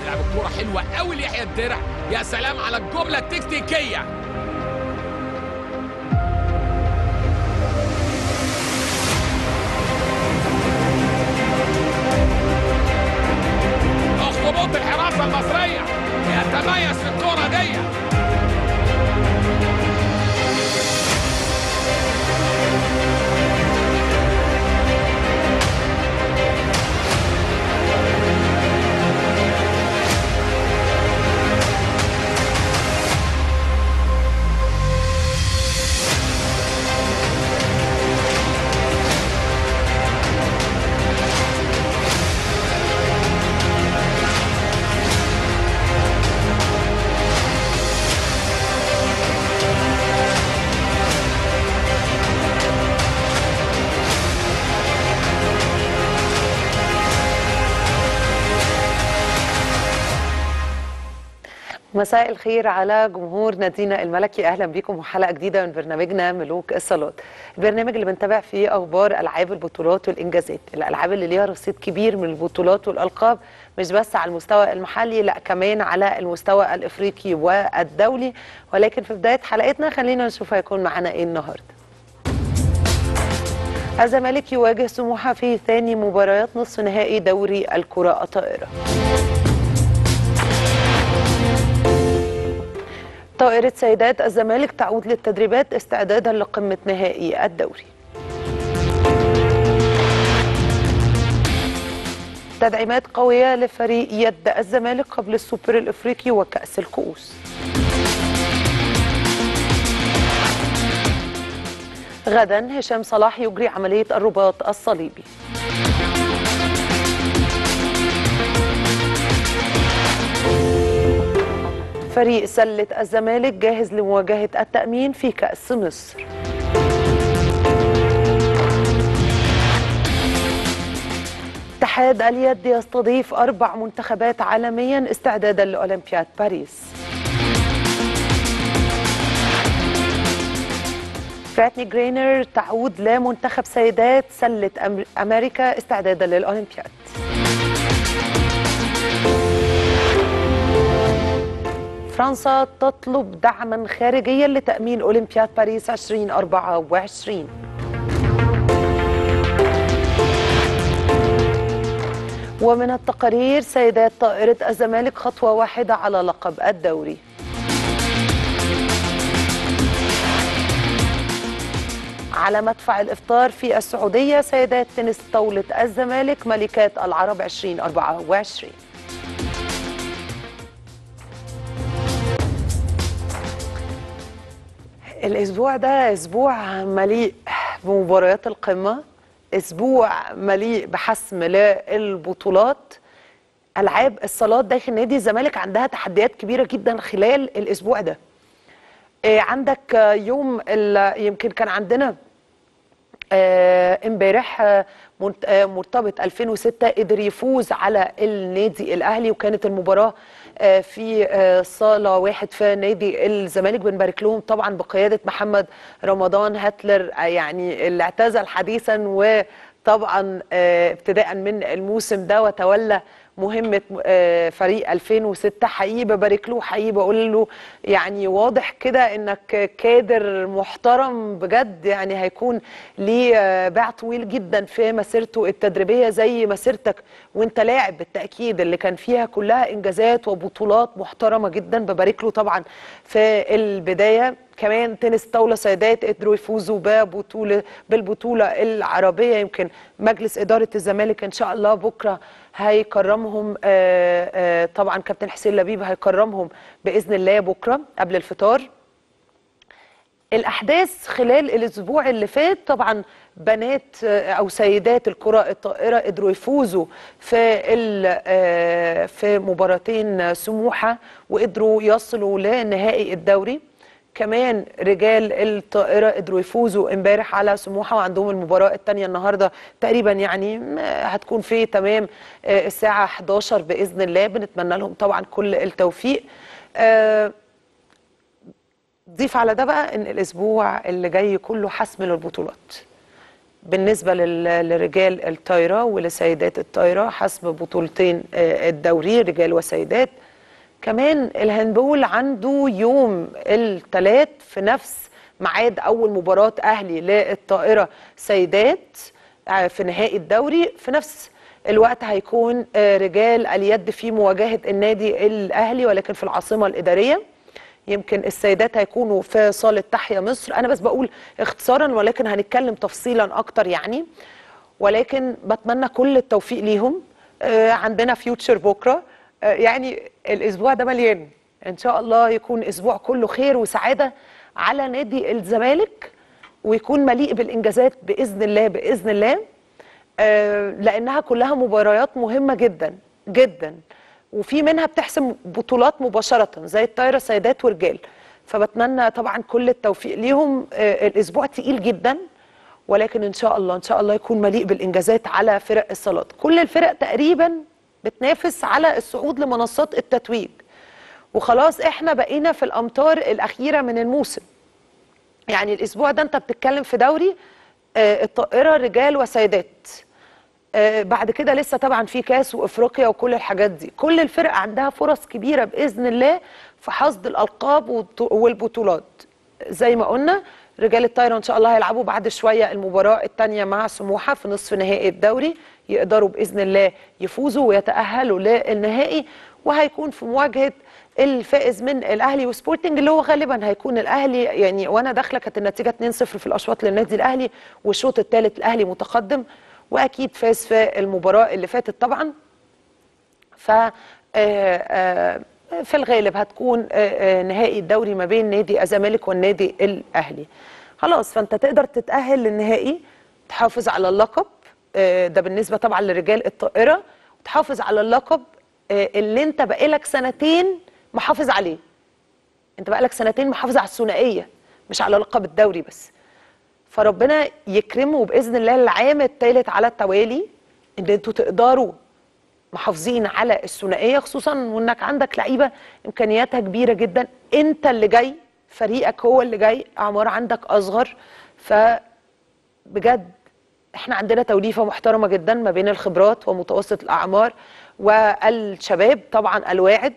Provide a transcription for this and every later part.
لعب الكوره حلوه قوي ليحيى الدرع يا سلام على الجمله التكتيكيه اخطبوط الحراسه المصريه يتميز في الكوره دي مساء الخير على جمهور نادينا الملكي اهلا بكم وحلقه جديده من برنامجنا ملوك الصالات البرنامج اللي بنتابع فيه اخبار العاب البطولات والانجازات الالعاب اللي ليها رصيد كبير من البطولات والالقاب مش بس على المستوى المحلي لا كمان على المستوى الافريقي والدولي ولكن في بدايه حلقتنا خلينا نشوف هيكون معانا ايه النهارده الزمالك يواجه سموحه في ثاني مباريات نصف نهائي دوري الكره الطائره طائرة سيدات الزمالك تعود للتدريبات استعدادا لقمة نهائي الدوري تدعيمات قوية لفريق يد الزمالك قبل السوبر الإفريقي وكأس الكؤوس غدا هشام صلاح يجري عملية الرباط الصليبي فريق سلة الزمالك جاهز لمواجهة التأمين في كأس مصر اتحاد اليد يستضيف أربع منتخبات عالميا استعدادا لأولمبياد باريس فراتني جرينر تعود لمنتخب سيدات سلة أمريكا استعدادا للأولمبياد فرنسا تطلب دعما خارجيا لتأمين أولمبياد باريس 2024 ومن التقارير سيدات طائرة الزمالك خطوة واحدة على لقب الدوري على مدفع الإفطار في السعودية سيدات تنس طاولة الزمالك ملكات العرب 2024 الاسبوع ده اسبوع مليء بمباريات القمه اسبوع مليء بحسم للبطولات العاب الصالات داخل نادي الزمالك عندها تحديات كبيره جدا خلال الاسبوع ده عندك يوم يمكن كان عندنا امبارح مرتبط 2006 قدر يفوز على النادي الاهلي وكانت المباراه في صاله واحد في نادي الزمالك بنبارك لهم طبعا بقياده محمد رمضان هاتلر يعني اللي اعتزل حديثا وطبعا ابتداء من الموسم ده وتولى مهمة فريق 2006 حقيقي ببارك له حقيقي بقول له يعني واضح كده انك كادر محترم بجد يعني هيكون ليه باع طويل جدا في مسيرته التدريبية زي مسيرتك وانت لاعب بالتأكيد اللي كان فيها كلها انجازات وبطولات محترمة جدا ببارك له طبعا في البداية كمان تنس طاوله سيدات قدروا يفوزوا ببطوله بالبطوله العربيه يمكن مجلس اداره الزمالك ان شاء الله بكره هيكرمهم آآ آآ طبعا كابتن حسين لبيب هيكرمهم باذن الله بكره قبل الفطار الاحداث خلال الاسبوع اللي فات طبعا بنات او سيدات الكره الطائره قدروا يفوزوا في في مباراتين سموحه وقدروا يصلوا لنهائي الدوري كمان رجال الطائرة قدروا يفوزوا امبارح على سموحة وعندهم المباراة الثانية النهاردة تقريبا يعني هتكون في تمام الساعة 11 بإذن الله بنتمنى لهم طبعا كل التوفيق ضيف على ده بقى ان الاسبوع اللي جاي كله حسم للبطولات بالنسبه لل- لرجال الطايره ولسيدات الطايره حسب بطولتين آه، الدوري رجال وسيدات كمان الهاندبول عنده يوم الثلاث في نفس ميعاد اول مباراه اهلي للطائره سيدات آه، في نهائي الدوري في نفس الوقت هيكون آه، رجال اليد في مواجهه النادي الاهلي ولكن في العاصمه الاداريه يمكن السيدات هيكونوا في صاله تحيا مصر انا بس بقول اختصارا ولكن هنتكلم تفصيلا اكتر يعني ولكن بتمنى كل التوفيق ليهم آه، عندنا فيوتشر بكره آه، يعني الاسبوع ده مليان ان شاء الله يكون اسبوع كله خير وسعاده على نادي الزمالك ويكون مليء بالانجازات باذن الله باذن الله آه، لانها كلها مباريات مهمه جدا جدا وفي منها بتحسم بطولات مباشره زي الطايره سيدات ورجال فبتمنى طبعا كل التوفيق ليهم آه، الاسبوع تقيل جدا ولكن ان شاء الله ان شاء الله يكون مليء بالانجازات على فرق الصالات كل الفرق تقريبا بتنافس على الصعود لمنصات التتويج وخلاص احنا بقينا في الامتار الاخيره من الموسم يعني الاسبوع ده انت بتتكلم في دوري آه، الطائره رجال وسيدات آه، بعد كده لسه طبعا في كاس وافريقيا وكل الحاجات دي كل الفرق عندها فرص كبيره باذن الله في حصد الالقاب والط- والبطولات زي ما قلنا رجال الطايره ان شاء الله هيلعبوا بعد شويه المباراه الثانيه مع سموحه في نصف نهائي الدوري يقدروا باذن الله يفوزوا ويتاهلوا للنهائي وهيكون في مواجهه الفائز من الاهلي وسبورتنج اللي هو غالبا هيكون الاهلي يعني وانا داخله كانت النتيجه 2-0 في الاشواط للنادي الاهلي والشوط الثالث الاهلي متقدم واكيد فاز في المباراه اللي فاتت طبعا ف آه، آه، في الغالب هتكون آه، آه، نهائي الدوري ما بين نادي الزمالك والنادي الاهلي خلاص فانت تقدر تتاهل للنهائي تحافظ على اللقب آه، ده بالنسبه طبعا لرجال الطائره وتحافظ على اللقب آه، اللي انت بقالك سنتين محافظ عليه انت بقالك سنتين محافظ على الثنائيه مش على لقب الدوري بس فربنا يكرمه باذن الله العام الثالث على التوالي ان انتوا تقدروا محافظين على الثنائيه خصوصا وانك عندك لعيبه امكانياتها كبيره جدا انت اللي جاي فريقك هو اللي جاي اعمار عندك اصغر فبجد احنا عندنا توليفه محترمه جدا ما بين الخبرات ومتوسط الاعمار والشباب طبعا الواعد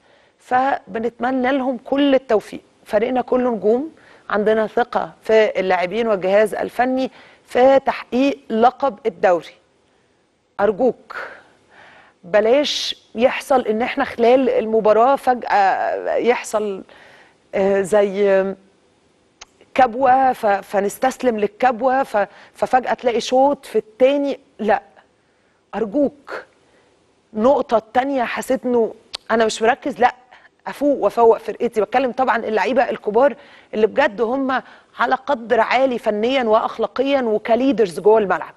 فبنتمنى لهم كل التوفيق فريقنا كله نجوم عندنا ثقه في اللاعبين والجهاز الفني في تحقيق لقب الدوري ارجوك بلاش يحصل ان احنا خلال المباراه فجاه يحصل آه، زي آه، كبوه ف- فنستسلم للكبوه ف- ففجاه تلاقي شوط في التاني لا ارجوك نقطة التانية حسيت انه انا مش مركز لا افوق وافوق فرقتي بتكلم طبعا اللعيبة الكبار اللي بجد هم على قدر عالي فنيا واخلاقيا وكليدرز جوه الملعب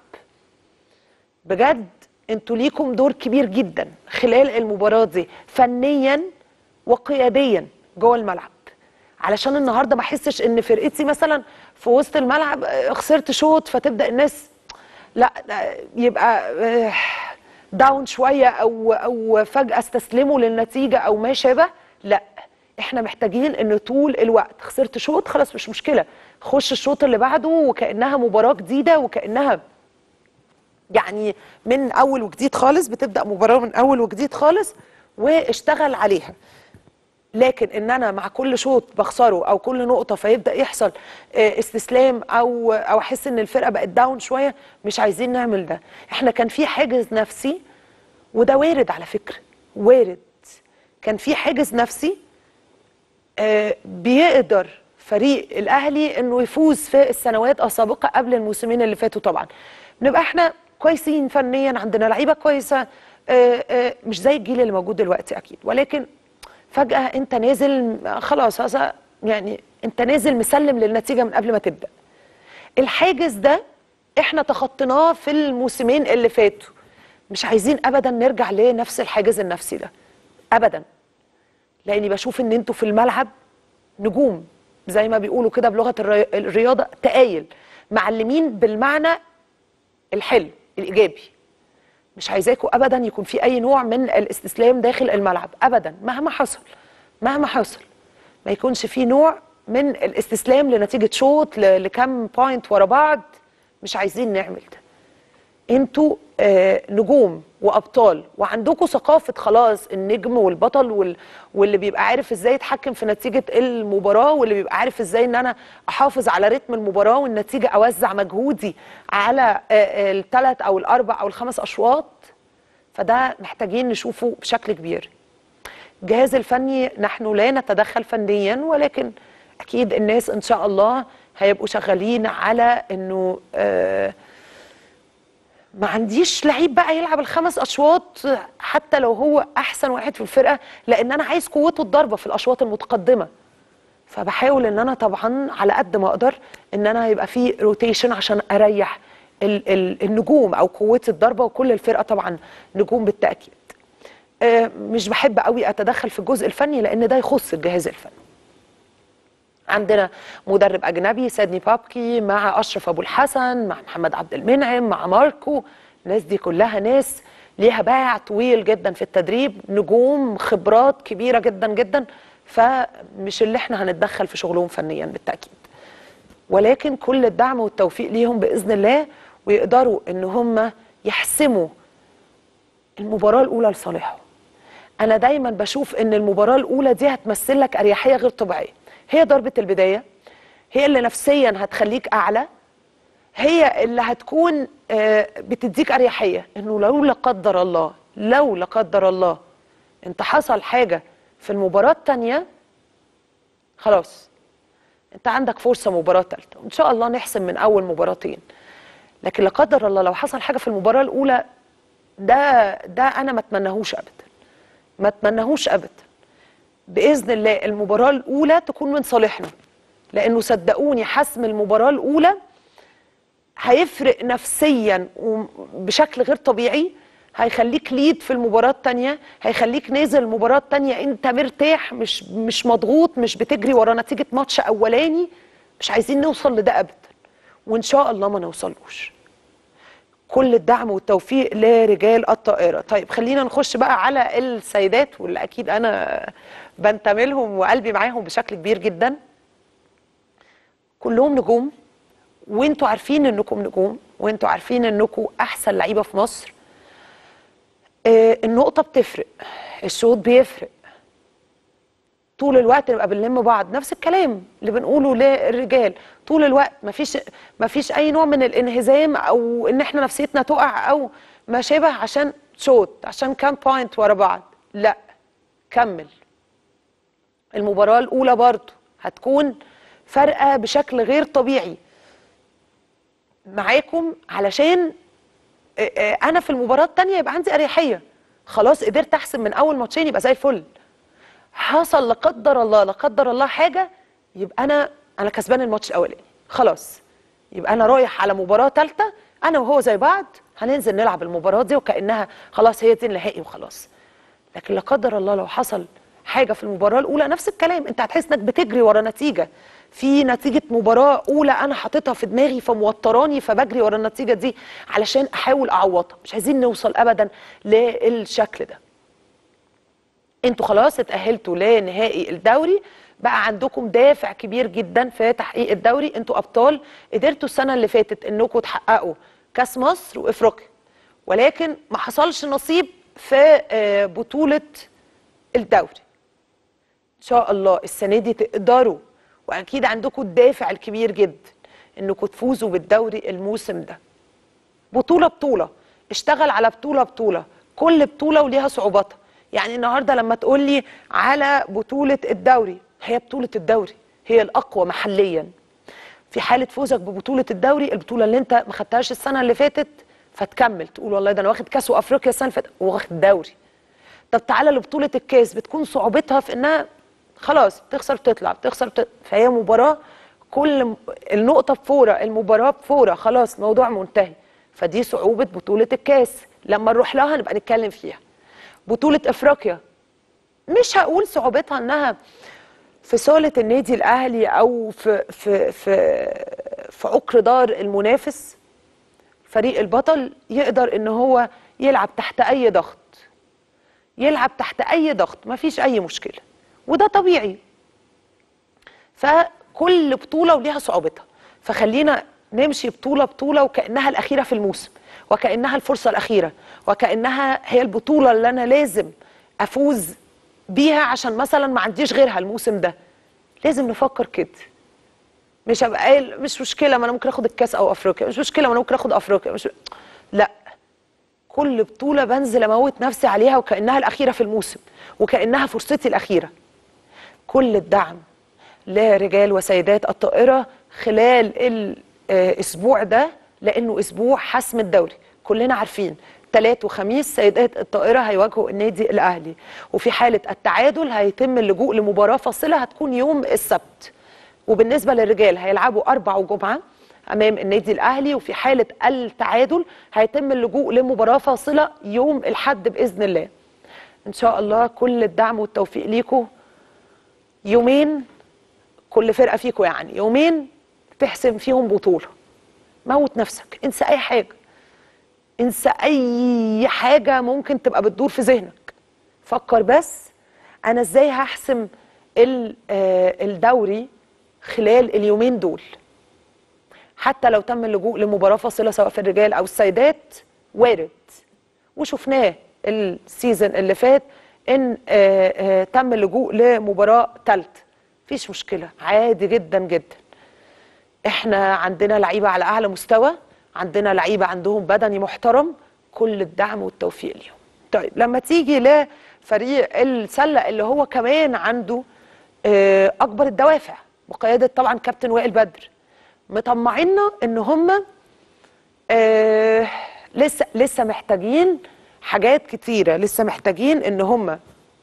بجد انتوا ليكم دور كبير جدا خلال المباراة دي فنيا وقياديا جوه الملعب علشان النهارده ما احسش ان فرقتي مثلا في وسط الملعب آه، خسرت شوط فتبدا الناس لا لا، يبقى آه، داون شويه او او فجاه استسلموا للنتيجه او ما شابه لا احنا محتاجين ان طول الوقت خسرت شوط خلاص مش مشكله خش الشوط اللي بعده وكانها مباراه جديده وكانها يعني من اول وجديد خالص بتبدا مباراه من اول وجديد خالص واشتغل عليها لكن ان انا مع كل شوط بخسره او كل نقطه فيبدا يحصل آه، استسلام او او احس ان الفرقه بقت داون شويه مش عايزين نعمل ده احنا كان في حاجز نفسي وده وارد على فكره وارد كان في حاجز نفسي آه، بيقدر فريق الاهلي انه يفوز في السنوات السابقه قبل الموسمين اللي فاتوا طبعا نبقى احنا كويسين فنيا عندنا لعيبه كويسه آه، آه، مش زي الجيل اللي موجود دلوقتي اكيد ولكن فجاه انت نازل خلاص هذا يعني انت نازل مسلم للنتيجه من قبل ما تبدا الحاجز ده احنا تخطيناه في الموسمين اللي فاتوا مش عايزين ابدا نرجع لنفس الحاجز النفسي ده ابدا لاني بشوف ان انتوا في الملعب نجوم زي ما بيقولوا كده بلغه الري- الرياضه تقايل معلمين بالمعنى الحلو الايجابي مش عايزاكوا ابدا يكون في اي نوع من الاستسلام داخل الملعب ابدا مهما حصل مهما حصل ما يكونش في نوع من الاستسلام لنتيجه شوط ل- لكم بوينت ورا بعض مش عايزين نعمل ده انتوا آه نجوم وابطال وعندكم ثقافه خلاص النجم والبطل وال... واللي بيبقى عارف ازاي يتحكم في نتيجه المباراه واللي بيبقى عارف ازاي ان انا احافظ على رتم المباراه والنتيجه اوزع مجهودي على آه الثلاث او الاربع او الخمس اشواط فده محتاجين نشوفه بشكل كبير الجهاز الفني نحن لا نتدخل فنيا ولكن اكيد الناس ان شاء الله هيبقوا شغالين على انه آه ما عنديش لعيب بقى يلعب الخمس اشواط حتى لو هو احسن واحد في الفرقه لان انا عايز قوته الضربه في الاشواط المتقدمه فبحاول ان انا طبعا على قد ما اقدر ان انا يبقى في روتيشن عشان اريح ال ال النجوم او قوه الضربه وكل الفرقه طبعا نجوم بالتاكيد آه مش بحب قوي اتدخل في الجزء الفني لان ده يخص الجهاز الفني عندنا مدرب اجنبي سيدني بابكي مع اشرف ابو الحسن مع محمد عبد المنعم مع ماركو الناس دي كلها ناس ليها باع طويل جدا في التدريب نجوم خبرات كبيره جدا جدا فمش اللي احنا هنتدخل في شغلهم فنيا بالتاكيد ولكن كل الدعم والتوفيق ليهم باذن الله ويقدروا ان هم يحسموا المباراه الاولى لصالحهم انا دايما بشوف ان المباراه الاولى دي هتمثل لك اريحيه غير طبيعيه هي ضربة البداية هي اللي نفسيا هتخليك أعلى هي اللي هتكون بتديك أريحية إنه لو لا قدر الله لو لا قدر الله أنت حصل حاجة في المباراة التانية خلاص أنت عندك فرصة مباراة تالتة وإن شاء الله نحسم من أول مباراتين لكن لا قدر الله لو حصل حاجة في المباراة الأولى ده ده أنا ما أتمناهوش أبدا ما أتمناهوش أبدا باذن الله المباراه الاولى تكون من صالحنا لانه صدقوني حسم المباراه الاولى هيفرق نفسيا بشكل غير طبيعي هيخليك ليد في المباراه الثانيه هيخليك نازل المباراه الثانيه انت مرتاح مش مش مضغوط مش بتجري ورا نتيجه ماتش اولاني مش عايزين نوصل لده ابدا وان شاء الله ما نوصلوش كل الدعم والتوفيق لرجال الطائره طيب خلينا نخش بقى على السيدات واللي اكيد انا بنتمي لهم وقلبي معاهم بشكل كبير جدا كلهم نجوم وانتوا عارفين انكم نجوم وانتوا عارفين انكم احسن لعيبه في مصر آه النقطه بتفرق الشوط بيفرق طول الوقت نبقى بنلم بعض نفس الكلام اللي بنقوله للرجال طول الوقت مفيش مفيش اي نوع من الانهزام او ان احنا نفسيتنا تقع او ما شابه عشان شوط عشان كام بوينت ورا بعض لا كمل المباراة الأولى برضو هتكون فارقة بشكل غير طبيعي معاكم علشان أنا في المباراة التانية يبقى عندي أريحية خلاص قدرت أحسن من أول ماتشين يبقى زي الفل حصل لا قدر الله لا قدر الله حاجة يبقى أنا أنا كسبان الماتش الأولاني خلاص يبقى أنا رايح على مباراة تالتة أنا وهو زي بعض هننزل نلعب المباراة دي وكأنها خلاص هي دي النهائي وخلاص لكن لا قدر الله لو حصل حاجه في المباراه الاولى نفس الكلام انت هتحس انك بتجري ورا نتيجه في نتيجه مباراه اولى انا حاططها في دماغي فموتراني فبجري ورا النتيجه دي علشان احاول اعوضها مش عايزين نوصل ابدا للشكل ده انتوا خلاص اتاهلتوا لنهائي الدوري بقى عندكم دافع كبير جدا في تحقيق الدوري انتوا ابطال قدرتوا السنه اللي فاتت انكم تحققوا كاس مصر وافريقيا ولكن ما حصلش نصيب في بطوله الدوري ان شاء الله السنه دي تقدروا واكيد عندكم الدافع الكبير جدا انكم تفوزوا بالدوري الموسم ده بطوله بطوله اشتغل على بطوله بطوله كل بطوله وليها صعوباتها يعني النهارده لما تقول لي على بطوله الدوري هي بطوله الدوري هي الاقوى محليا في حاله فوزك ببطوله الدوري البطوله اللي انت ما خدتهاش السنه اللي فاتت فتكمل تقول والله ده انا واخد كاس وافريقيا السنه اللي فاتت واخد دوري طب تعالى لبطوله الكاس بتكون صعوبتها في انها خلاص بتخسر تطلع بتخسر تطلع. فهي مباراه كل النقطه بفوره المباراه بفوره خلاص الموضوع منتهي فدي صعوبه بطوله الكاس لما نروح لها نبقى نتكلم فيها بطوله افريقيا مش هقول صعوبتها انها في صاله النادي الاهلي او في في في في عقر دار المنافس فريق البطل يقدر ان هو يلعب تحت اي ضغط يلعب تحت اي ضغط مفيش اي مشكله وده طبيعي فكل بطوله وليها صعوبتها فخلينا نمشي بطوله بطوله وكانها الاخيره في الموسم وكانها الفرصه الاخيره وكانها هي البطوله اللي انا لازم افوز بيها عشان مثلا ما عنديش غيرها الموسم ده لازم نفكر كده مش هبقى قايل مش مشكله ما انا ممكن اخد الكاس او افريقيا مش مشكله ما انا ممكن اخد افريقيا مش لا كل بطوله بنزل اموت نفسي عليها وكانها الاخيره في الموسم وكانها فرصتي الاخيره كل الدعم لرجال وسيدات الطائره خلال الاسبوع ده لانه اسبوع حسم الدوري كلنا عارفين ثلاث وخميس سيدات الطائرة هيواجهوا النادي الأهلي وفي حالة التعادل هيتم اللجوء لمباراة فاصلة هتكون يوم السبت وبالنسبة للرجال هيلعبوا أربع وجمعة أمام النادي الأهلي وفي حالة التعادل هيتم اللجوء لمباراة فاصلة يوم الحد بإذن الله إن شاء الله كل الدعم والتوفيق ليكم يومين كل فرقة فيكم يعني يومين تحسم فيهم بطولة موت نفسك انسى أي حاجة انسى اي حاجه ممكن تبقى بتدور في ذهنك فكر بس انا ازاي هحسم الدوري خلال اليومين دول حتى لو تم اللجوء لمباراه فاصله سواء في الرجال او السيدات وارد وشفناه السيزون اللي فات ان تم اللجوء لمباراه ثالثه مفيش مشكله عادي جدا جدا احنا عندنا لعيبه على اعلى مستوى عندنا لعيبه عندهم بدني محترم كل الدعم والتوفيق ليهم طيب لما تيجي لفريق السله اللي هو كمان عنده اكبر الدوافع بقياده طبعا كابتن وائل بدر مطمعينا ان هم لسه لسه محتاجين حاجات كتيره لسه محتاجين ان هم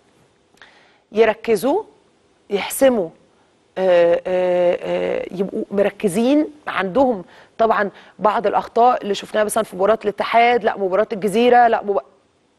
يركزوا يحسموا آآ آآ يبقوا مركزين عندهم طبعا بعض الاخطاء اللي شفناها مثلا في مباراه الاتحاد لا مباراه الجزيره لا مب...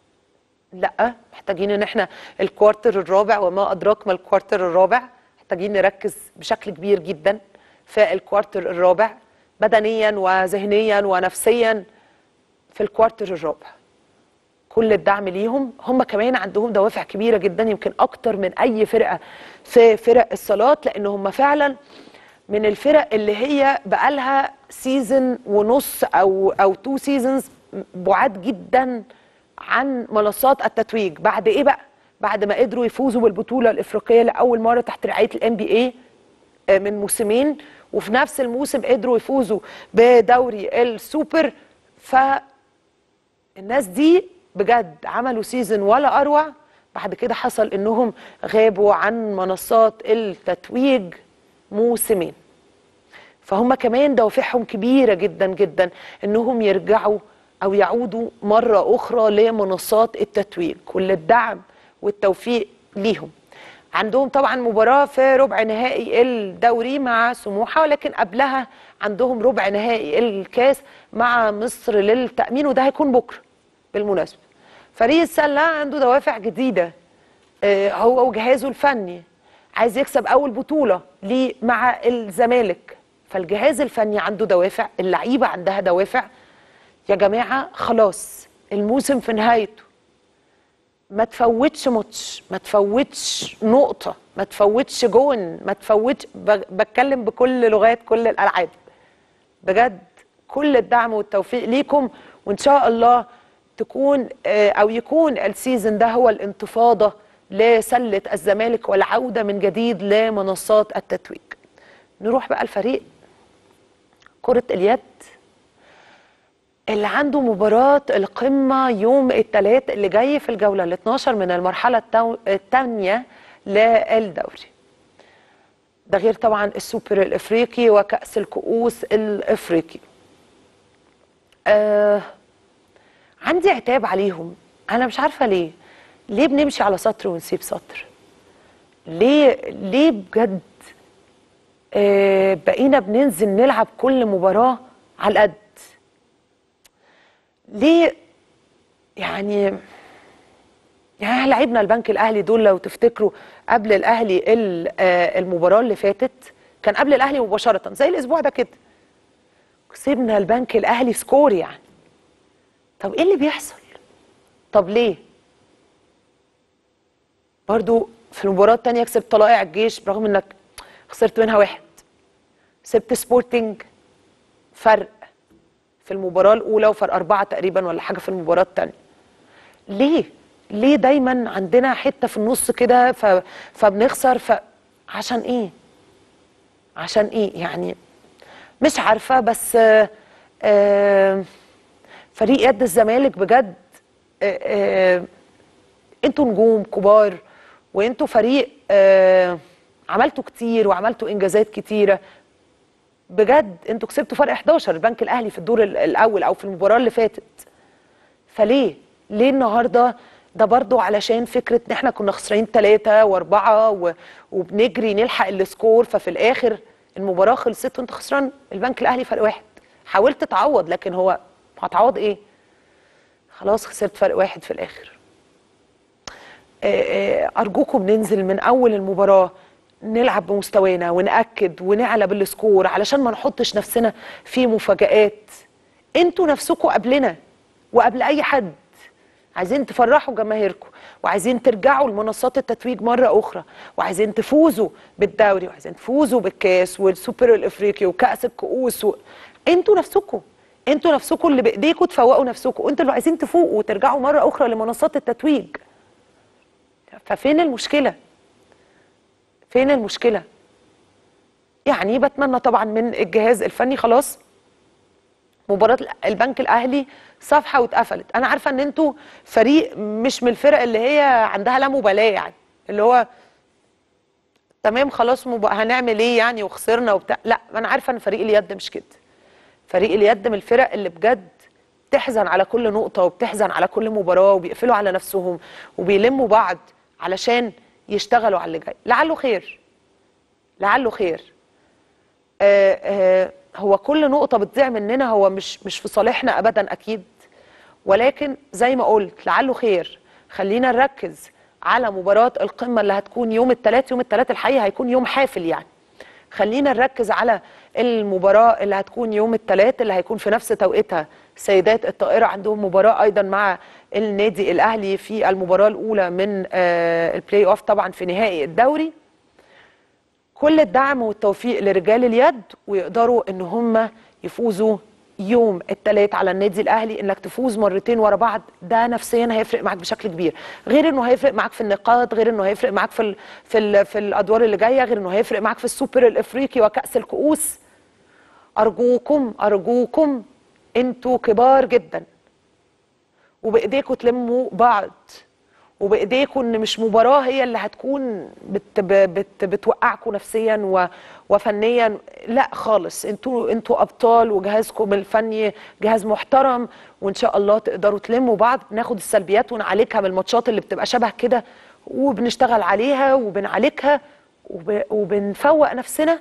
لا محتاجين ان احنا الكوارتر الرابع وما ادراك ما الكوارتر الرابع محتاجين نركز بشكل كبير جدا في الكوارتر الرابع بدنيا وذهنيا ونفسيا في الكوارتر الرابع كل الدعم ليهم هم كمان عندهم دوافع كبيره جدا يمكن اكتر من اي فرقه في فرق الصالات لان هم فعلا من الفرق اللي هي بقالها سيزن ونص او او تو سيزونز بعاد جدا عن منصات التتويج بعد ايه بقى بعد ما قدروا يفوزوا بالبطوله الافريقيه لاول مره تحت رعايه الام بي اي من موسمين وفي نفس الموسم قدروا يفوزوا بدوري السوبر ف الناس دي بجد عملوا سيزن ولا اروع بعد كده حصل انهم غابوا عن منصات التتويج موسمين فهم كمان دوافعهم كبيره جدا جدا انهم يرجعوا او يعودوا مره اخرى لمنصات التتويج كل الدعم والتوفيق ليهم عندهم طبعا مباراه في ربع نهائي الدوري مع سموحه ولكن قبلها عندهم ربع نهائي الكاس مع مصر للتامين وده هيكون بكره بالمناسبه فريق السله عنده دوافع جديده آه هو وجهازه الفني عايز يكسب اول بطوله ليه مع الزمالك فالجهاز الفني عنده دوافع اللعيبه عندها دوافع يا جماعه خلاص الموسم في نهايته ما تفوتش ماتش ما تفوتش نقطه ما تفوتش جون ما تفوتش بتكلم بكل لغات كل الالعاب بجد كل الدعم والتوفيق ليكم وان شاء الله تكون او يكون السيزون ده هو الانتفاضه لسله الزمالك والعوده من جديد لمنصات التتويج. نروح بقى الفريق كره اليد اللي عنده مباراه القمه يوم الثلاث اللي جاي في الجوله ال 12 من المرحله الثانيه للدوري. ده غير طبعا السوبر الافريقي وكاس الكؤوس الافريقي. آه عندي عتاب عليهم انا مش عارفه ليه ليه بنمشي على سطر ونسيب سطر ليه ليه بجد آه بقينا بننزل نلعب كل مباراه على القد ليه يعني يعني لعبنا البنك الاهلي دول لو تفتكروا قبل الاهلي المباراه اللي فاتت كان قبل الاهلي مباشره زي الاسبوع ده كده كسبنا البنك الاهلي سكور يعني طب ايه اللي بيحصل طب ليه برضو في المباراة التانية كسبت طلائع الجيش برغم انك خسرت منها واحد كسبت سبورتنج فرق في المباراه الاولى وفرق اربعه تقريبا ولا حاجه في المباراه الثانيه ليه ليه دايما عندنا حته في النص كده ف... فبنخسر ف... عشان ايه عشان ايه يعني مش عارفه بس آه آه فريق يد الزمالك بجد آه آه انتوا نجوم كبار وانتوا فريق آه عملتوا كتير وعملتوا انجازات كتيره بجد انتوا كسبتوا فرق 11 البنك الاهلي في الدور ال- الاول او في المباراه اللي فاتت فليه ليه النهارده ده برضو علشان فكره ان احنا كنا خسرانين ثلاثة واربعة و... وبنجري نلحق السكور ففي الاخر المباراه خلصت وانت خسران البنك الاهلي فرق واحد حاولت تعوض لكن هو هتعوض ايه خلاص خسرت فرق واحد في الاخر آه، آه، ارجوكم ننزل من اول المباراه نلعب بمستوانا ونأكد ونعلى بالسكور علشان ما نحطش نفسنا في مفاجآت انتوا نفسكم قبلنا وقبل اي حد عايزين تفرحوا جماهيركم وعايزين ترجعوا لمنصات التتويج مرة أخرى وعايزين تفوزوا بالدوري وعايزين تفوزوا بالكاس والسوبر الإفريقي وكأس الكؤوس و... انتوا نفسكم انتوا نفسكم اللي بإيديكم تفوقوا نفسكم انتوا اللي عايزين تفوقوا وترجعوا مرة أخرى لمنصات التتويج ففين المشكلة فين المشكلة يعني بتمنى طبعا من الجهاز الفني خلاص مباراة البنك الأهلي صفحة واتقفلت أنا عارفة إن أنتوا فريق مش من الفرق اللي هي عندها لا مبالاة يعني اللي هو تمام خلاص مب... هنعمل ايه يعني وخسرنا وبتاع لا انا عارفه ان فريق اليد مش كده فريق اليد من الفرق اللي بجد بتحزن على كل نقطه وبتحزن على كل مباراه وبيقفلوا على نفسهم وبيلموا بعض علشان يشتغلوا على اللي جاي لعله خير لعله خير آه آه هو كل نقطه بتضيع مننا هو مش مش في صالحنا ابدا اكيد ولكن زي ما قلت لعله خير خلينا نركز على مباراة القمة اللي هتكون يوم الثلاث يوم الثلاث الحقيقة هيكون يوم حافل يعني خلينا نركز على المباراة اللي هتكون يوم الثلاث اللي هيكون في نفس توقيتها سيدات الطائرة عندهم مباراة أيضا مع النادي الأهلي في المباراة الأولى من آه البلاي أوف طبعا في نهائي الدوري كل الدعم والتوفيق لرجال اليد ويقدروا ان هم يفوزوا يوم الثلاث على النادي الاهلي انك تفوز مرتين ورا بعض ده نفسيا هيفرق معاك بشكل كبير غير انه هيفرق معاك في النقاط غير انه هيفرق معاك في ال في ال في الادوار اللي جايه غير انه هيفرق معاك في السوبر الافريقي وكاس الكؤوس ارجوكم ارجوكم انتوا كبار جدا وبايديكم تلموا بعض وبايديكم ان مش مباراه هي اللي هتكون بت بت بتوقعكم نفسيا و وفنيا لا خالص انتوا انتوا ابطال وجهازكم الفني جهاز محترم وان شاء الله تقدروا تلموا بعض ناخد السلبيات ونعالجها من الماتشات اللي بتبقى شبه كده وبنشتغل عليها وبنعالجها وب وبنفوق نفسنا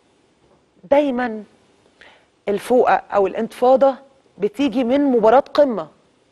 دايما الفوقه او الانتفاضه بتيجي من مباراه قمه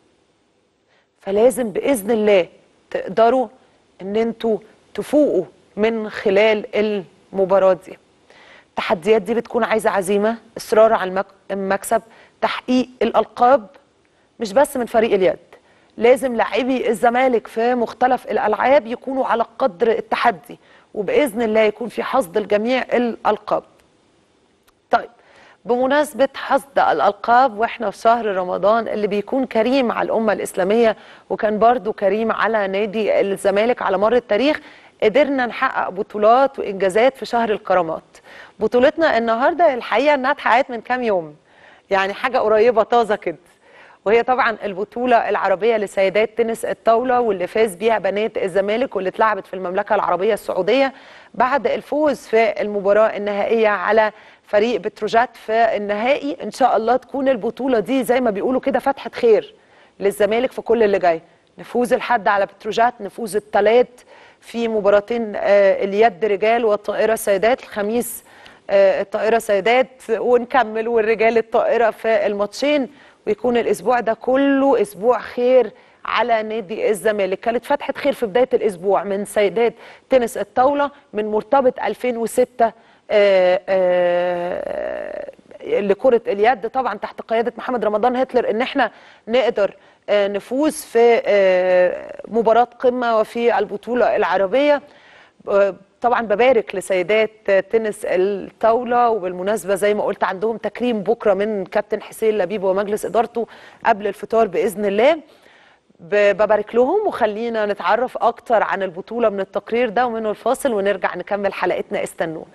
فلازم باذن الله تقدروا ان انتوا تفوقوا من خلال المباراه دي التحديات دي بتكون عايزه عزيمه اصرار على المك- المكسب تحقيق الالقاب مش بس من فريق اليد لازم لاعبي الزمالك في مختلف الالعاب يكونوا على قدر التحدي وباذن الله يكون في حصد الجميع الالقاب طيب بمناسبة حصد الألقاب وإحنا في شهر رمضان اللي بيكون كريم على الأمة الإسلامية وكان برضو كريم على نادي الزمالك على مر التاريخ قدرنا نحقق بطولات وإنجازات في شهر الكرامات بطولتنا النهاردة الحقيقة إنها اتحققت من كام يوم يعني حاجة قريبة طازة كده وهي طبعا البطولة العربية لسيدات تنس الطاولة واللي فاز بيها بنات الزمالك واللي اتلعبت في المملكة العربية السعودية بعد الفوز في المباراة النهائية على فريق بتروجات في النهائي ان شاء الله تكون البطولة دي زي ما بيقولوا كده فتحة خير للزمالك في كل اللي جاي نفوز الحد على بتروجات نفوز الثلاث في مباراتين آه، اليد رجال والطائرة سيدات الخميس آه، الطائرة سيدات ونكمل والرجال الطائرة في الماتشين ويكون الأسبوع ده كله أسبوع خير على نادي الزمالك كانت فتحة خير في بداية الأسبوع من سيدات تنس الطاولة من مرتبط 2006 آه، آه، لكرة اليد طبعا تحت قيادة محمد رمضان هتلر ان احنا نقدر آه، نفوز في آه، مباراة قمة وفي البطولة العربية آه، طبعا ببارك لسيدات تنس الطاوله وبالمناسبه زي ما قلت عندهم تكريم بكره من كابتن حسين لبيب ومجلس ادارته قبل الفطار باذن الله ب- ببارك لهم وخلينا نتعرف اكتر عن البطوله من التقرير ده ومنه الفاصل ونرجع نكمل حلقتنا استنونا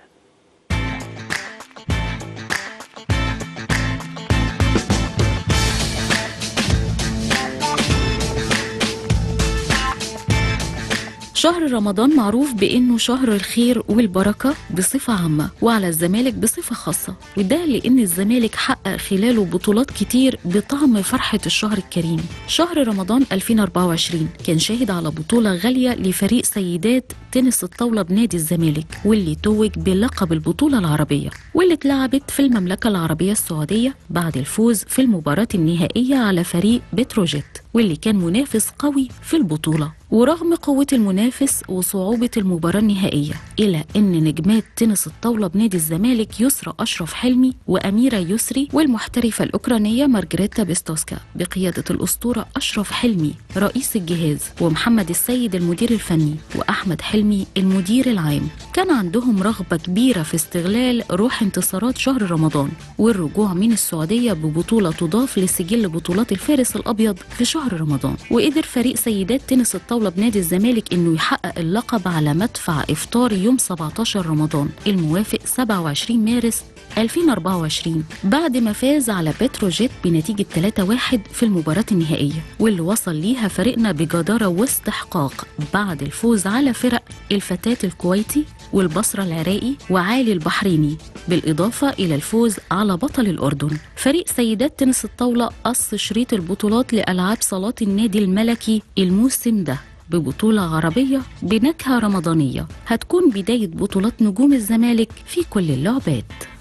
شهر رمضان معروف بانه شهر الخير والبركه بصفه عامه وعلى الزمالك بصفه خاصه وده لان الزمالك حقق خلاله بطولات كتير بطعم فرحه الشهر الكريم شهر رمضان 2024 كان شاهد على بطوله غاليه لفريق سيدات تنس الطاوله بنادي الزمالك واللي توج بلقب البطوله العربيه واللي اتلعبت في المملكه العربيه السعوديه بعد الفوز في المباراه النهائيه على فريق بتروجيت واللي كان منافس قوي في البطولة ورغم قوة المنافس وصعوبة المباراة النهائية إلى أن نجمات تنس الطاولة بنادي الزمالك يسرى أشرف حلمي وأميرة يسري والمحترفة الأوكرانية مارجريتا بيستوسكا بقيادة الأسطورة أشرف حلمي رئيس الجهاز ومحمد السيد المدير الفني وأحمد حلمي المدير العام كان عندهم رغبة كبيرة في استغلال روح انتصارات شهر رمضان والرجوع من السعودية ببطولة تضاف لسجل بطولات الفارس الأبيض في شهر رمضان وقدر فريق سيدات تنس الطاولة بنادي الزمالك إنه يحقق اللقب على مدفع إفطار يوم 17 رمضان الموافق 27 مارس 2024 بعد ما فاز على بتروجيت بنتيجة 3-1 في المباراة النهائية واللي وصل ليها فريقنا بجدارة واستحقاق بعد الفوز على فرق الفتاة الكويتي والبصرة العراقي وعالي البحريني بالإضافة إلى الفوز على بطل الأردن فريق سيدات تنس الطاولة قص شريط البطولات لألعاب صالات النادي الملكي الموسم ده ببطولة عربية بنكهة رمضانية هتكون بداية بطولات نجوم الزمالك في كل اللعبات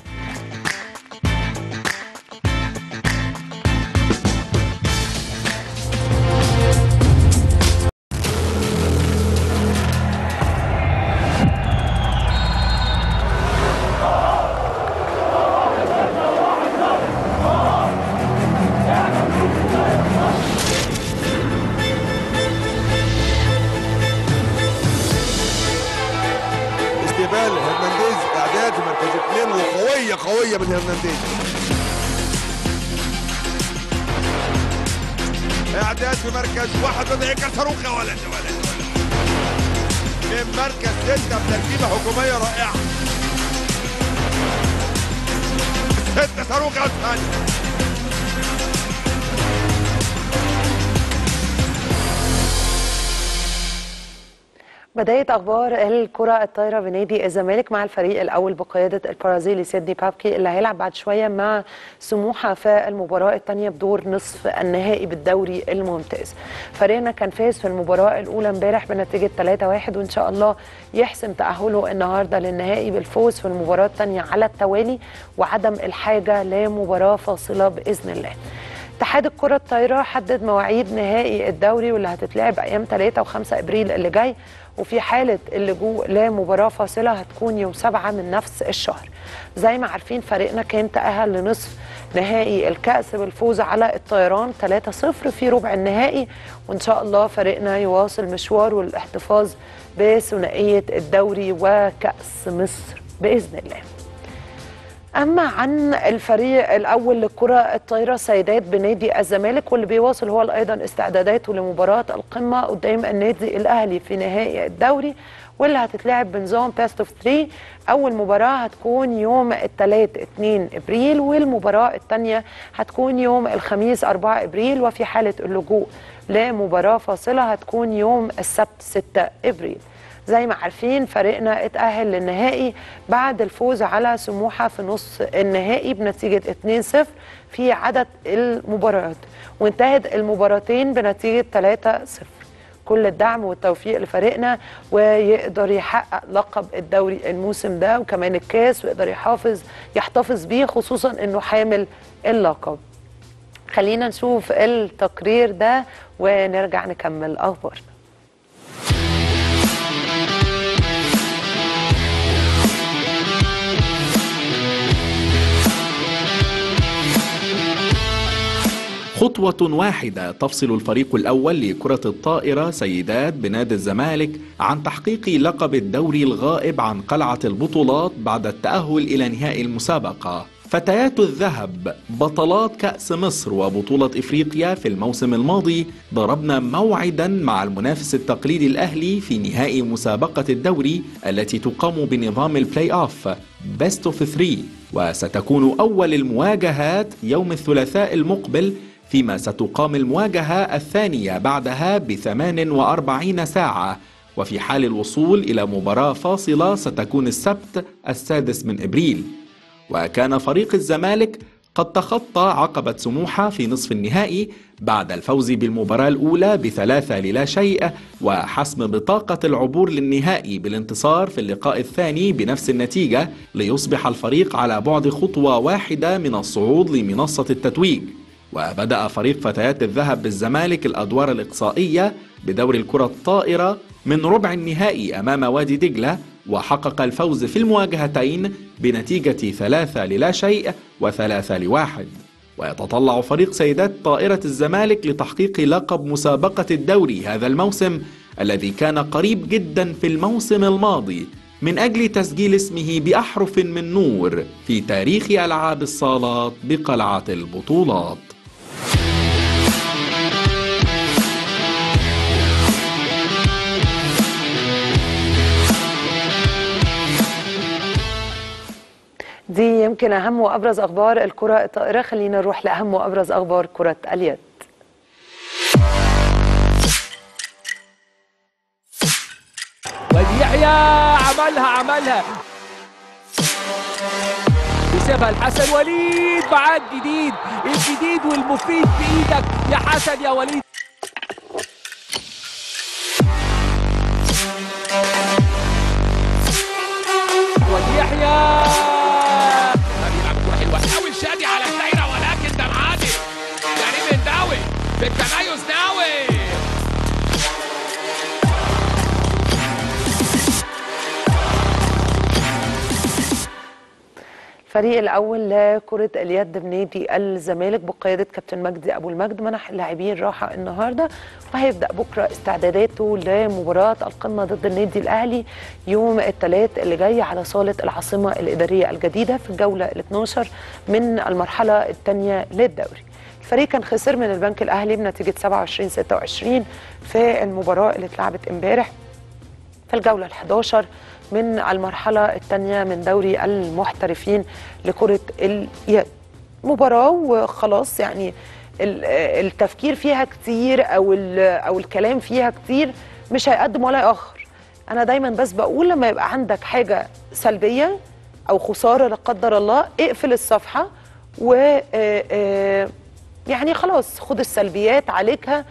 استقبال هرنانديز اعداد في مركز اثنين وقويه قويه من هرنانديز اعداد في مركز واحد وده يكسر صاروخ يا ولد يا ولد يا ولد. من مركز ستة بتركيبة حكومية رائعة ستة صاروخ يا أستاذ بداية أخبار الكرة الطايرة بنادي الزمالك مع الفريق الأول بقيادة البرازيلي سيدني بابكي اللي هيلعب بعد شوية مع سموحة في المباراة الثانية بدور نصف النهائي بالدوري الممتاز. فريقنا كان فاز في المباراة الأولى امبارح بنتيجة 3-1 وإن شاء الله يحسم تأهله النهاردة للنهائي بالفوز في المباراة الثانية على التوالي وعدم الحاجة لمباراة فاصلة بإذن الله. اتحاد الكرة الطايرة حدد مواعيد نهائي الدوري واللي هتتلعب أيام 3 و5 إبريل اللي جاي وفي حالة اللجوء لمباراة فاصلة هتكون يوم 7 من نفس الشهر زي ما عارفين فريقنا كان تأهل لنصف نهائي الكأس بالفوز على الطيران 3-0 في ربع النهائي وإن شاء الله فريقنا يواصل مشواره الاحتفاظ بثنائية الدوري وكأس مصر بإذن الله أما عن الفريق الأول للكرة الطايرة سيدات بنادي الزمالك واللي بيواصل هو أيضا استعداداته لمباراة القمة قدام النادي الأهلي في نهائي الدوري واللي هتتلعب بنظام باست اوف 3 أول مباراة هتكون يوم الثلاث 2 إبريل والمباراة الثانية هتكون يوم الخميس 4 إبريل وفي حالة اللجوء لمباراة فاصلة هتكون يوم السبت 6 إبريل زي ما عارفين فريقنا اتأهل للنهائي بعد الفوز على سموحة في نص النهائي بنتيجة 2-0 في عدد المباريات وانتهت المباراتين بنتيجة 3-0 كل الدعم والتوفيق لفريقنا ويقدر يحقق لقب الدوري الموسم ده وكمان الكاس ويقدر يحافظ يحتفظ بيه خصوصا انه حامل اللقب خلينا نشوف التقرير ده ونرجع نكمل اخبارنا خطوة واحدة تفصل الفريق الأول لكرة الطائرة سيدات بنادي الزمالك عن تحقيق لقب الدوري الغائب عن قلعة البطولات بعد التأهل إلى نهائي المسابقة فتيات الذهب بطلات كأس مصر وبطولة إفريقيا في الموسم الماضي ضربنا موعدا مع المنافس التقليدي الأهلي في نهائي مسابقة الدوري التي تقام بنظام البلاي أوف بيست اوف 3 وستكون أول المواجهات يوم الثلاثاء المقبل فيما ستقام المواجهة الثانية بعدها ب 48 ساعة وفي حال الوصول إلى مباراة فاصلة ستكون السبت السادس من إبريل وكان فريق الزمالك قد تخطى عقبة سموحة في نصف النهائي بعد الفوز بالمباراة الأولى بثلاثة للا شيء وحسم بطاقة العبور للنهائي بالانتصار في اللقاء الثاني بنفس النتيجة ليصبح الفريق على بعد خطوة واحدة من الصعود لمنصة التتويج وبدأ فريق فتيات الذهب بالزمالك الأدوار الإقصائية بدور الكرة الطائرة من ربع النهائي أمام وادي دجلة وحقق الفوز في المواجهتين بنتيجة ثلاثة للا شيء وثلاثة لواحد ويتطلع فريق سيدات طائرة الزمالك لتحقيق لقب مسابقة الدوري هذا الموسم الذي كان قريب جدا في الموسم الماضي من أجل تسجيل اسمه بأحرف من نور في تاريخ ألعاب الصالات بقلعة البطولات دي يمكن اهم وابرز اخبار الكره الطائره خلينا نروح لاهم وابرز اخبار كره اليد ودي يحيى عملها عملها يسيبها الحسن وليد معاك جديد الجديد والمفيد بايدك يا حسن يا وليد ودي يحيى بيلعب كوره حلوه قوي شادي على الدايره ولكن ده معادي كريم الداوي في التميز داوي الفريق الاول لكره اليد بنادي الزمالك بقياده كابتن مجدي ابو المجد منح اللاعبين راحه النهارده وهيبدا بكره استعداداته لمباراه القمه ضد النادي الاهلي يوم الثلاث اللي جاي على صاله العاصمه الاداريه الجديده في الجوله ال 12 من المرحله الثانيه للدوري. الفريق كان خسر من البنك الاهلي بنتيجه 27 26 في المباراه اللي اتلعبت امبارح في الجولة ال11 من المرحلة الثانية من دوري المحترفين لكرة اليد مباراة وخلاص يعني ال- التفكير فيها كتير أو ال- أو الكلام فيها كتير مش هيقدم ولا يأخر أنا دايما بس بقول لما يبقى عندك حاجة سلبية أو خسارة لا قدر الله اقفل الصفحة و آه، آه، يعني خلاص خد السلبيات عالجها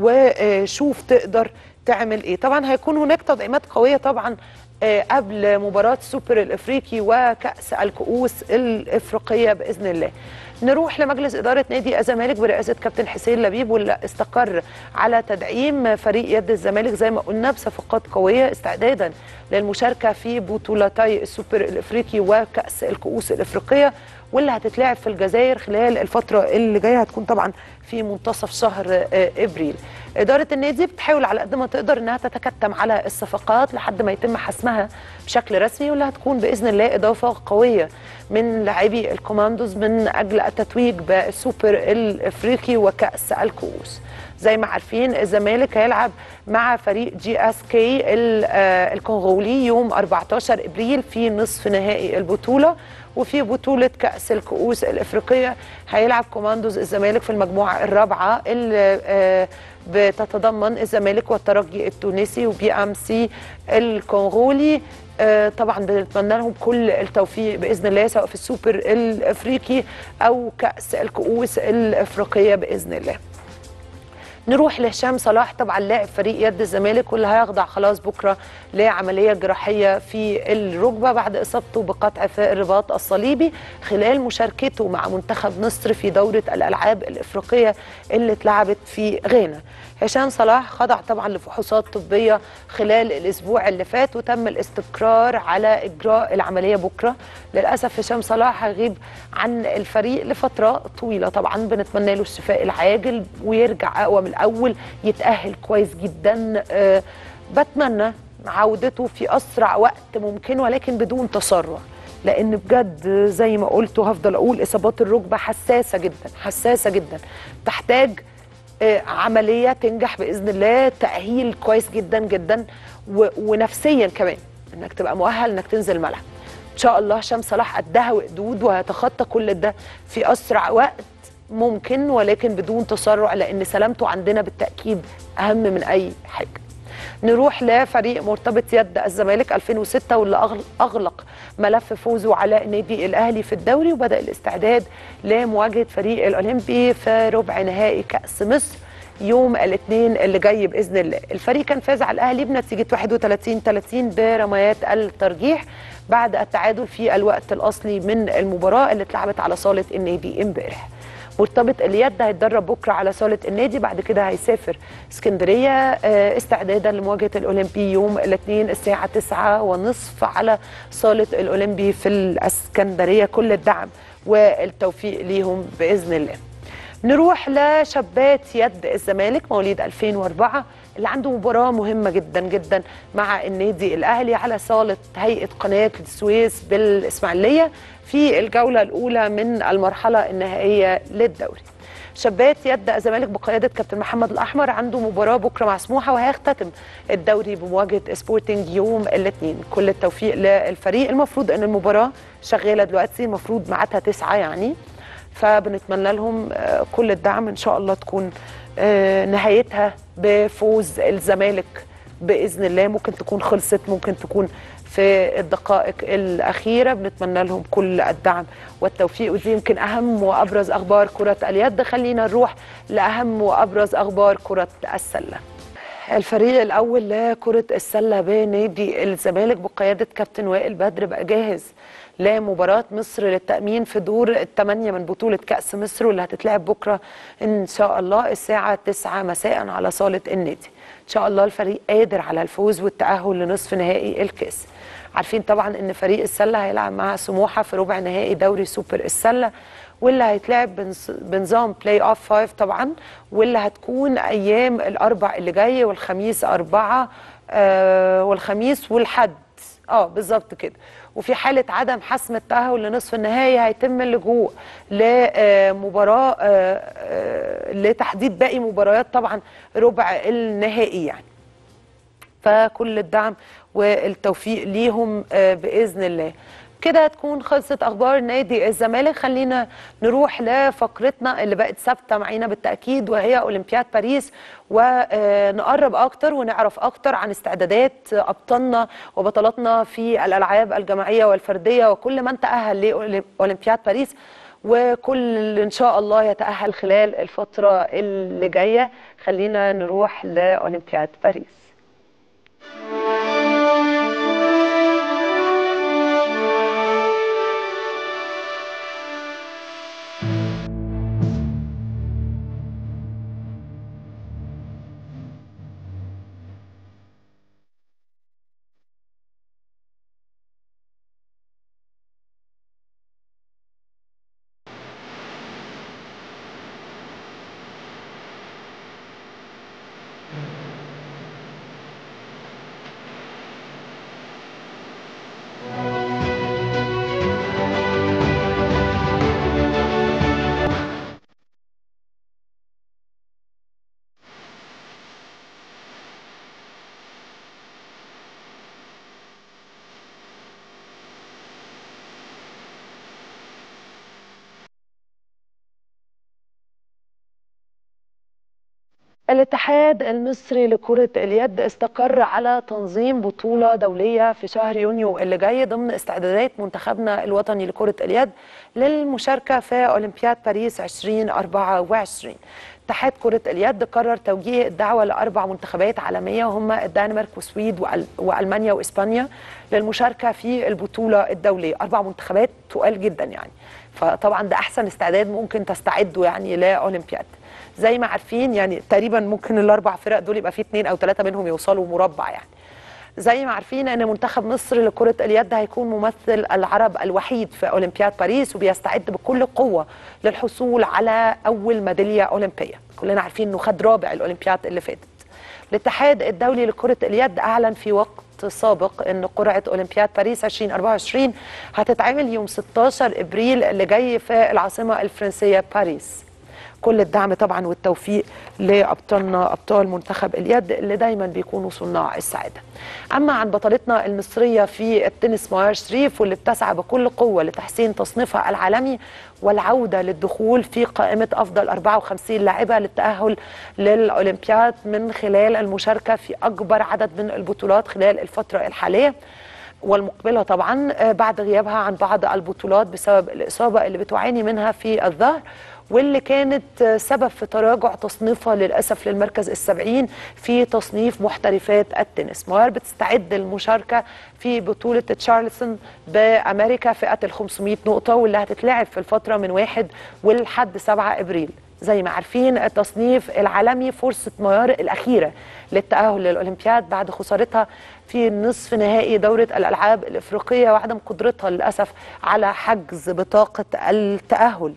وشوف تقدر تعمل ايه طبعا هيكون هناك تدعيمات قويه طبعا آه، قبل مباراه سوبر الافريقي وكاس الكؤوس الافريقيه باذن الله نروح لمجلس اداره نادي الزمالك برئاسه كابتن حسين لبيب واللي استقر على تدعيم فريق يد الزمالك زي ما قلنا بصفقات قويه استعدادا للمشاركه في بطولتي السوبر الافريقي وكاس الكؤوس الافريقيه واللي هتتلعب في الجزائر خلال الفترة اللي جاية هتكون طبعا في منتصف شهر آه، ابريل. إدارة النادي بتحاول على قد ما تقدر انها تتكتم على الصفقات لحد ما يتم حسمها بشكل رسمي واللي هتكون باذن الله اضافة قوية من لاعبي الكوماندوز من اجل التتويج بالسوبر الافريقي وكأس الكؤوس. زي ما عارفين الزمالك هيلعب مع فريق جي اس كي الكونغولي يوم 14 ابريل في نصف نهائي البطوله وفي بطوله كاس الكؤوس الافريقيه هيلعب كوماندوز الزمالك في المجموعه الرابعه اللي آه، بتتضمن الزمالك والترجي التونسي وبي ام سي الكونغولي آه، طبعا بنتمنى لهم كل التوفيق باذن الله سواء في السوبر الافريقي او كاس الكؤوس الافريقيه باذن الله نروح لهشام صلاح طبعا لاعب فريق يد الزمالك واللي هيخضع خلاص بكره لعمليه جراحيه في الركبه بعد اصابته بقطع في الرباط الصليبي خلال مشاركته مع منتخب مصر في دوره الالعاب الافريقيه اللي اتلعبت في غانا. هشام صلاح خضع طبعا لفحوصات طبيه خلال الاسبوع اللي فات وتم الاستقرار على اجراء العمليه بكره للاسف هشام صلاح هيغيب عن الفريق لفتره طويله طبعا بنتمنى له الشفاء العاجل ويرجع اقوى من الاول يتاهل كويس جدا أه بتمنى عودته في اسرع وقت ممكن ولكن بدون تسرع لان بجد زي ما قلت وهفضل اقول اصابات الركبه حساسه جدا حساسه جدا تحتاج آه، عمليه تنجح باذن الله تاهيل كويس جدا جدا و- ونفسيا كمان انك تبقى مؤهل انك تنزل الملعب ان شاء الله هشام صلاح قدها وقدود وهيتخطى كل ده في اسرع وقت ممكن ولكن بدون تسرع لان سلامته عندنا بالتاكيد اهم من اي حاجه نروح لفريق مرتبط يد الزمالك 2006 واللي أغل- اغلق ملف فوزه على النادي الاهلي في الدوري وبدا الاستعداد لمواجهه فريق الاولمبي في ربع نهائي كاس مصر يوم الاثنين اللي جاي باذن الله الفريق كان فاز على الاهلي بنتيجه 31 30 برميات الترجيح بعد التعادل في الوقت الاصلي من المباراه اللي اتلعبت على صاله النادي امبارح مرتبط اليد هيتدرب بكره على صاله النادي بعد كده هيسافر اسكندريه آه، استعدادا لمواجهه الاولمبي يوم الاثنين الساعه 9 ونصف على صاله الاولمبي في الاسكندريه كل الدعم والتوفيق ليهم باذن الله نروح لشابات يد الزمالك مواليد 2004 اللي عنده مباراة مهمة جدا جدا مع النادي الأهلي على صالة هيئة قناة السويس بالإسماعيلية في الجولة الأولى من المرحلة النهائية للدوري شابات يد الزمالك بقيادة كابتن محمد الأحمر عنده مباراة بكرة مع سموحة وهيختتم الدوري بمواجهة سبورتنج يوم الاثنين كل التوفيق للفريق المفروض أن المباراة شغالة دلوقتي المفروض ميعادها تسعة يعني فبنتمنى لهم آه، كل الدعم ان شاء الله تكون آه، نهايتها بفوز الزمالك باذن الله ممكن تكون خلصت ممكن تكون في الدقائق الاخيره بنتمنى لهم كل الدعم والتوفيق ودي يمكن اهم وابرز اخبار كره اليد خلينا نروح لاهم وابرز اخبار كره السله الفريق الاول لكره السله بنادي الزمالك بقياده كابتن وائل بدر بقى جاهز لمباراه مصر للتامين في دور الثمانيه من بطوله كاس مصر واللي هتتلعب بكره ان شاء الله الساعه 9 مساء على صاله النادي ان شاء الله الفريق قادر على الفوز والتاهل لنصف نهائي الكاس عارفين طبعا ان فريق السله هيلعب مع سموحه في ربع نهائي دوري سوبر السله واللي هيتلعب بنز- بنظام بلاي اوف 5 طبعا واللي هتكون ايام الاربع اللي جاي والخميس اربعه آه والخميس والحد اه بالظبط كده وفي حاله عدم حسم التاهل لنصف النهائي هيتم اللجوء لمباراه آه آه لتحديد باقي مباريات طبعا ربع النهائي يعني فكل الدعم والتوفيق ليهم آه، باذن الله كده تكون خلصت اخبار نادي الزمالك خلينا نروح لفقرتنا اللي بقت ثابته معانا بالتاكيد وهي اولمبياد باريس ونقرب اكتر ونعرف اكتر عن استعدادات ابطالنا وبطلاتنا في الالعاب الجماعيه والفرديه وكل من تاهل لاولمبياد باريس وكل ان شاء الله يتاهل خلال الفتره اللي جايه خلينا نروح لاولمبياد باريس الاتحاد المصري لكرة اليد استقر على تنظيم بطولة دولية في شهر يونيو اللي جاي ضمن استعدادات منتخبنا الوطني لكرة اليد للمشاركة في أولمبياد باريس 2024 اتحاد كرة اليد قرر توجيه الدعوة لأربع منتخبات عالمية وهم الدنمارك والسويد وأل- وألمانيا وإسبانيا للمشاركة في البطولة الدولية أربع منتخبات تقال جدا يعني فطبعا ده أحسن استعداد ممكن تستعدوا يعني لأولمبياد زي ما عارفين يعني تقريبا ممكن الاربع فرق دول يبقى في اثنين او ثلاثه منهم يوصلوا مربع يعني زي ما عارفين ان منتخب مصر لكره اليد هيكون ممثل العرب الوحيد في اولمبياد باريس وبيستعد بكل قوه للحصول على اول ميداليه اولمبيه كلنا عارفين انه خد رابع الاولمبياد اللي فاتت الاتحاد الدولي لكره اليد اعلن في وقت سابق ان قرعه اولمبياد باريس 2024 هتتعمل يوم 16 ابريل اللي جاي في العاصمه الفرنسيه باريس كل الدعم طبعا والتوفيق لابطالنا ابطال منتخب اليد اللي دايما بيكونوا صناع السعاده. اما عن بطلتنا المصريه في التنس مهار شريف واللي بتسعى بكل قوه لتحسين تصنيفها العالمي والعوده للدخول في قائمه افضل 54 لاعبه للتاهل للاولمبياد من خلال المشاركه في اكبر عدد من البطولات خلال الفتره الحاليه. والمقبله طبعا آه، بعد غيابها عن بعض البطولات بسبب الاصابه اللي بتعاني منها في الظهر واللي كانت آه، سبب في تراجع تصنيفها للأسف للمركز السبعين في تصنيف محترفات التنس مهار بتستعد للمشاركة في بطولة تشارلسون بأمريكا فئة ال 500 نقطة واللي هتتلعب في الفترة من 1 ولحد 7 إبريل زي ما عارفين التصنيف العالمي فرصة ميار الأخيرة للتأهل للأولمبياد بعد خسارتها في نصف نهائي دورة الألعاب الإفريقية وعدم قدرتها للأسف على حجز بطاقة التأهل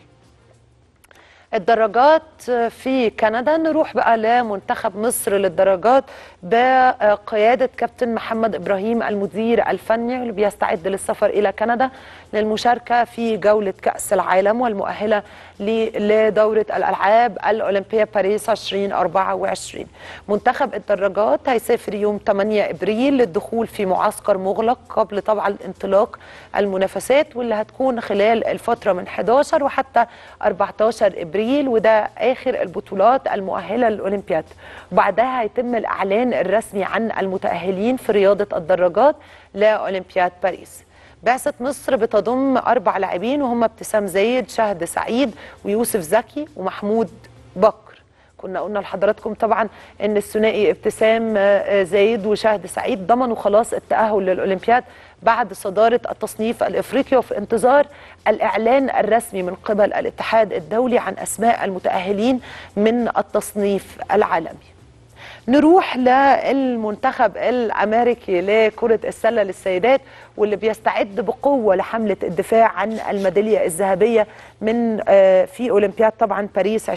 الدراجات في كندا نروح بقى لمنتخب مصر للدراجات بقيادة كابتن محمد إبراهيم المدير الفني اللي بيستعد للسفر إلى كندا للمشاركة في جولة كأس العالم والمؤهلة ل- لدورة الألعاب الأولمبية باريس 2024 منتخب الدراجات هيسافر يوم 8 إبريل للدخول في معسكر مغلق قبل طبعا انطلاق المنافسات واللي هتكون خلال الفترة من 11 وحتى 14 إبريل وده آخر البطولات المؤهلة للأولمبياد وبعدها هيتم الإعلان الرسمي عن المتأهلين في رياضة الدراجات لأولمبياد باريس بعثة مصر بتضم أربع لاعبين وهم ابتسام زايد شهد سعيد ويوسف زكي ومحمود بكر كنا قلنا لحضراتكم طبعا ان الثنائي ابتسام آه، زايد وشهد سعيد ضمنوا خلاص التأهل للأولمبياد بعد صدارة التصنيف الإفريقي وفي انتظار الإعلان الرسمي من قبل الاتحاد الدولي عن أسماء المتأهلين من التصنيف العالمي نروح للمنتخب الامريكي لكره السله للسيدات واللي بيستعد بقوه لحمله الدفاع عن الميداليه الذهبيه من آه، في اولمبياد طبعا باريس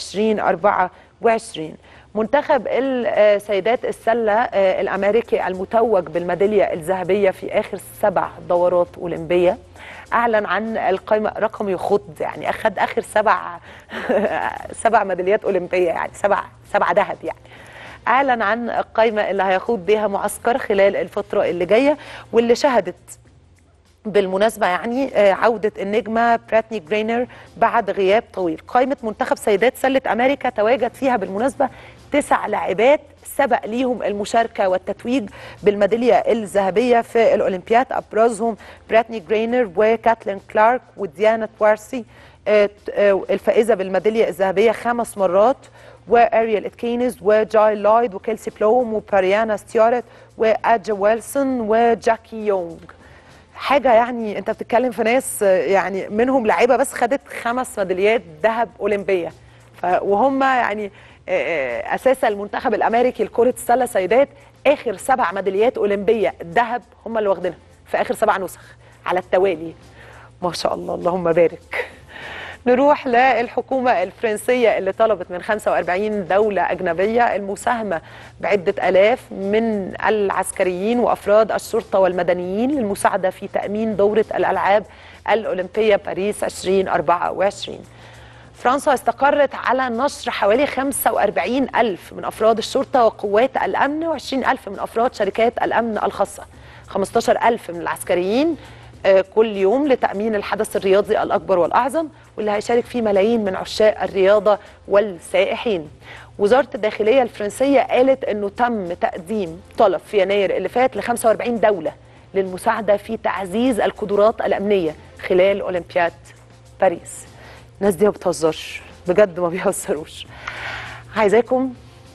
2024 منتخب السيدات السله آه، الامريكي المتوج بالميداليه الذهبيه في اخر سبع دورات اولمبيه اعلن عن القائمه رقم يخض يعني اخذ اخر سبع سبع ميداليات اولمبيه يعني سبع سبع ذهب يعني اعلن عن القائمه اللي هيخوض بيها معسكر خلال الفتره اللي جايه واللي شهدت بالمناسبة يعني آه، عودة النجمة براتني جرينر بعد غياب طويل قائمة منتخب سيدات سلة أمريكا تواجد فيها بالمناسبة تسع لاعبات سبق ليهم المشاركة والتتويج بالميدالية الذهبية في الأولمبياد أبرزهم براتني جرينر وكاتلين كلارك وديانا توارسي آه، ت- آه، الفائزة بالميدالية الذهبية خمس مرات واريال اتكينز وجاي لايد وكيلسي بلوم وباريانا ستيارت واجا ويلسون وجاكي يونغ حاجه يعني انت بتتكلم في ناس آه، يعني منهم لعيبه بس خدت خمس ميداليات ذهب اولمبيه ف وهم يعني آه، آه، اساسا المنتخب الامريكي لكره السله سيدات اخر سبع ميداليات اولمبيه ذهب هم اللي واخدينها في اخر سبع نسخ على التوالي ما شاء الله اللهم بارك نروح للحكومة الفرنسية اللي طلبت من 45 دولة أجنبية المساهمة بعدة ألاف من العسكريين وأفراد الشرطة والمدنيين للمساعدة في تأمين دورة الألعاب الأولمبية باريس 2024 فرنسا استقرت على نشر حوالي 45 ألف من أفراد الشرطة وقوات الأمن و20 ألف من أفراد شركات الأمن الخاصة 15 ألف من العسكريين آه، كل يوم لتأمين الحدث الرياضي الأكبر والأعظم واللي هيشارك فيه ملايين من عشاق الرياضة والسائحين وزارة الداخلية الفرنسية قالت أنه تم تقديم طلب في يناير اللي فات ل 45 دولة للمساعدة في تعزيز القدرات الأمنية خلال أولمبياد باريس الناس دي ما بتهزرش بجد ما بيهزروش عايزاكم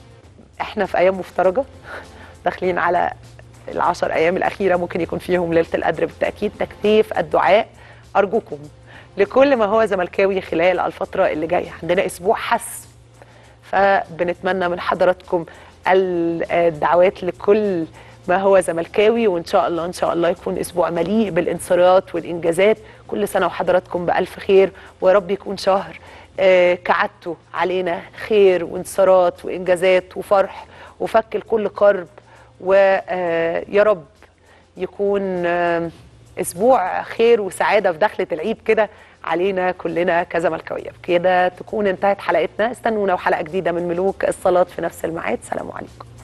احنا في ايام مفترجه داخلين على العشر ايام الاخيره ممكن يكون فيهم ليله القدر بالتاكيد تكثيف الدعاء ارجوكم لكل ما هو زملكاوي خلال الفتره اللي جايه عندنا اسبوع حسم فبنتمنى من حضراتكم ال- الدعوات لكل ما هو زملكاوي وان شاء الله ان شاء الله يكون اسبوع مليء بالانتصارات والانجازات كل سنه وحضراتكم بالف خير ويا رب يكون شهر آه، كعادته علينا خير وانتصارات وانجازات وفرح وفك لكل كرب ويا رب يكون آه، اسبوع خير وسعاده في دخله العيد كده علينا كلنا كزملكاويه كده تكون انتهت حلقتنا استنونا وحلقه جديده من ملوك الصلاه في نفس الميعاد سلام عليكم